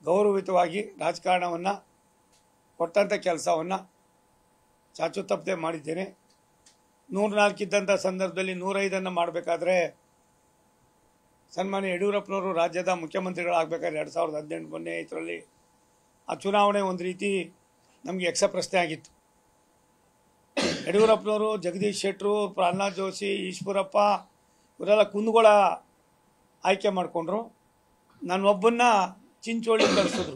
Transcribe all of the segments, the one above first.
ಗೌರವಯುತವಾಗಿ ರಾಜಕಾರಣವನ್ನು ಕೊಟ್ಟಂಥ ಕೆಲಸವನ್ನು ಚಾಚು ತಪ್ಪದೆ ಮಾಡಿದ್ದೇನೆ ನೂರ ನಾಲ್ಕಿದ್ದಂಥ ಸಂದರ್ಭದಲ್ಲಿ ನೂರೈದನ್ನು ಮಾಡಬೇಕಾದ್ರೆ ಸನ್ಮಾನ್ಯ ಯಡಿಯೂರಪ್ಪನವರು ರಾಜ್ಯದ ಮುಖ್ಯಮಂತ್ರಿಗಳಾಗಬೇಕಾದ್ರೆ ಎರಡು ಸಾವಿರದ ಹದಿನೆಂಟು ಮೊನ್ನೆ ಇದರಲ್ಲಿ ಆ ಚುನಾವಣೆ ಒಂದು ರೀತಿ ನಮಗೆ ಯಕ್ಷ ಪ್ರಶ್ನೆ ಆಗಿತ್ತು ಯಡಿಯೂರಪ್ಪನವರು ಜಗದೀಶ್ ಶೆಟ್ಟರು ಪ್ರಹ್ಲಾದ್ ಜೋಶಿ ಈಶ್ವರಪ್ಪ ಇವರೆಲ್ಲ ಕುಂದಗೋಳ ಆಯ್ಕೆ ಮಾಡಿಕೊಂಡ್ರು ನನ್ನೊಬ್ಬನ್ನ ಚಿಂಚೋಳಿ ಕಳಿಸಿದ್ರು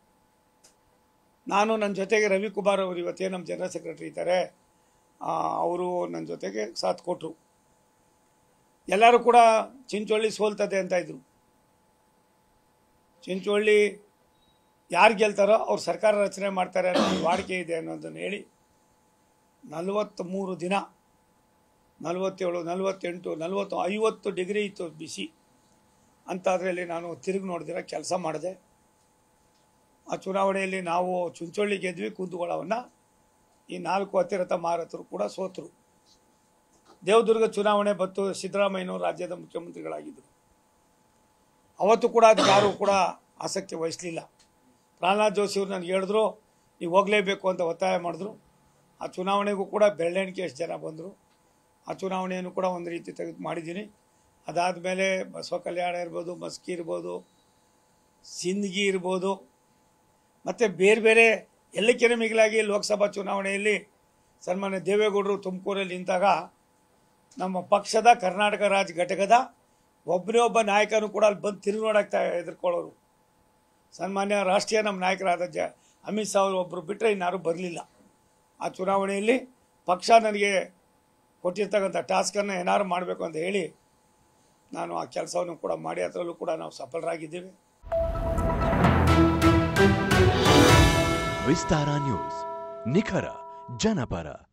ನಾನು ನನ್ನ ಜೊತೆಗೆ ರವಿಕುಮಾರ್ ಅವರು ಇವತ್ತೇ ನಮ್ಮ ಜನರಲ್ ಸೆಕ್ರೆಟರಿ ಇದ್ದಾರೆ ಅವರು ನನ್ನ ಜೊತೆಗೆ ಸಾಥ್ ಕೊಟ್ಟರು ಎಲ್ಲರೂ ಕೂಡ ಚಿಂಚೋಳಿ ಸೋಲ್ತದೆ ಅಂತ ಇದ್ರು ಚಿಂಚೋಳಿ ಯಾರು ಗೆಲ್ತಾರೋ ಅವ್ರು ಸರ್ಕಾರ ರಚನೆ ಮಾಡ್ತಾರೆ ಅನ್ನೋ ಒಂದು ವಾಡಿಕೆ ಇದೆ ಅನ್ನೋದನ್ನು ಹೇಳಿ ನಲವತ್ತ್ಮೂರು ದಿನ ನಲವತ್ತೇಳು ನಲವತ್ತೆಂಟು ನಲವತ್ತು ಐವತ್ತು ಡಿಗ್ರಿ ಇತ್ತು ಬಿಸಿ ಅಂತಾದ್ರಲ್ಲಿ ನಾನು ತಿರುಗಿ ನೋಡಿದಿರ ಕೆಲಸ ಮಾಡಿದೆ ಆ ಚುನಾವಣೆಯಲ್ಲಿ ನಾವು ಚುಂಚೋಳಿ ಗೆದ್ವಿ ಕುಂದಗೋಳವನ್ನು ಈ ನಾಲ್ಕು ಅತಿರಥ ಮಾರತರು ಕೂಡ ಸೋತರು ದೇವದುರ್ಗ ಚುನಾವಣೆ ಬತ್ತು ಸಿದ್ದರಾಮಯ್ಯನವರು ರಾಜ್ಯದ ಮುಖ್ಯಮಂತ್ರಿಗಳಾಗಿದ್ದರು ಅವತ್ತು ಕೂಡ ಅದಕ್ಕೆ ಯಾರೂ ಕೂಡ ಆಸಕ್ತಿ ವಹಿಸಲಿಲ್ಲ ಪ್ರಹ್ಲಾದ್ ಜೋಶಿ ಅವರು ನನಗೆ ಹೇಳಿದ್ರು ನೀವು ಹೋಗಲೇಬೇಕು ಅಂತ ಒತ್ತಾಯ ಮಾಡಿದ್ರು ಆ ಚುನಾವಣೆಗೂ ಕೂಡ ಬೆರಳೆಣಿಕೆ ಎಷ್ಟು ಜನ ಬಂದರು ಆ ಚುನಾವಣೆಯನ್ನು ಕೂಡ ಒಂದು ರೀತಿ ತೆಗೆದು ಮಾಡಿದ್ದೀನಿ ಅದಾದಮೇಲೆ ಬಸವ ಕಲ್ಯಾಣ ಇರ್ಬೋದು ಮಸ್ಕಿ ಇರ್ಬೋದು ಸಿಂದಗಿ ಇರ್ಬೋದು ಮತ್ತು ಬೇರೆ ಬೇರೆ ಎಲ್ಲಕ್ಕಿಂತ ಮಿಗಿಲಾಗಿ ಲೋಕಸಭಾ ಚುನಾವಣೆಯಲ್ಲಿ ಸನ್ಮಾನ್ಯ ದೇವೇಗೌಡರು ತುಮಕೂರಲ್ಲಿ ನಿಂತಾಗ ನಮ್ಮ ಪಕ್ಷದ ಕರ್ನಾಟಕ ರಾಜ್ಯ ಘಟಕದ ಒಬ್ಬನೇ ಒಬ್ಬ ನಾಯಕನು ಕೂಡ ಅಲ್ಲಿ ಬಂದು ತಿರುಗಿ ನೋಡಕ್ಕೆ ಎದುರ್ಕೊಳ್ಳೋರು ಸನ್ಮಾನ್ಯ ರಾಷ್ಟ್ರೀಯ ನಮ್ಮ ನಾಯಕರಾದ ಜ ಅಮಿತ್ ಶಾ ಅವರು ಒಬ್ಬರು ಬಿಟ್ಟರೆ ಇನ್ನಾರು ಬರಲಿಲ್ಲ ಆ ಚುನಾವಣೆಯಲ್ಲಿ ಪಕ್ಷ ನನಗೆ ಕೊಟ್ಟಿರ್ತಕ್ಕಂಥ ಟಾಸ್ಕನ್ನು ಏನಾದ್ರು ಮಾಡಬೇಕು ಅಂತ ಹೇಳಿ ನಾನು ಆ ಕೆಲಸವನ್ನು ಕೂಡ ಮಾಡಿ ಅದರಲ್ಲೂ ಕೂಡ ನಾವು ಸಫಲರಾಗಿದ್ದೇವೆ ವಿಸ್ತಾರ ನ್ಯೂಸ್ ನಿಖರ ಜನಪರ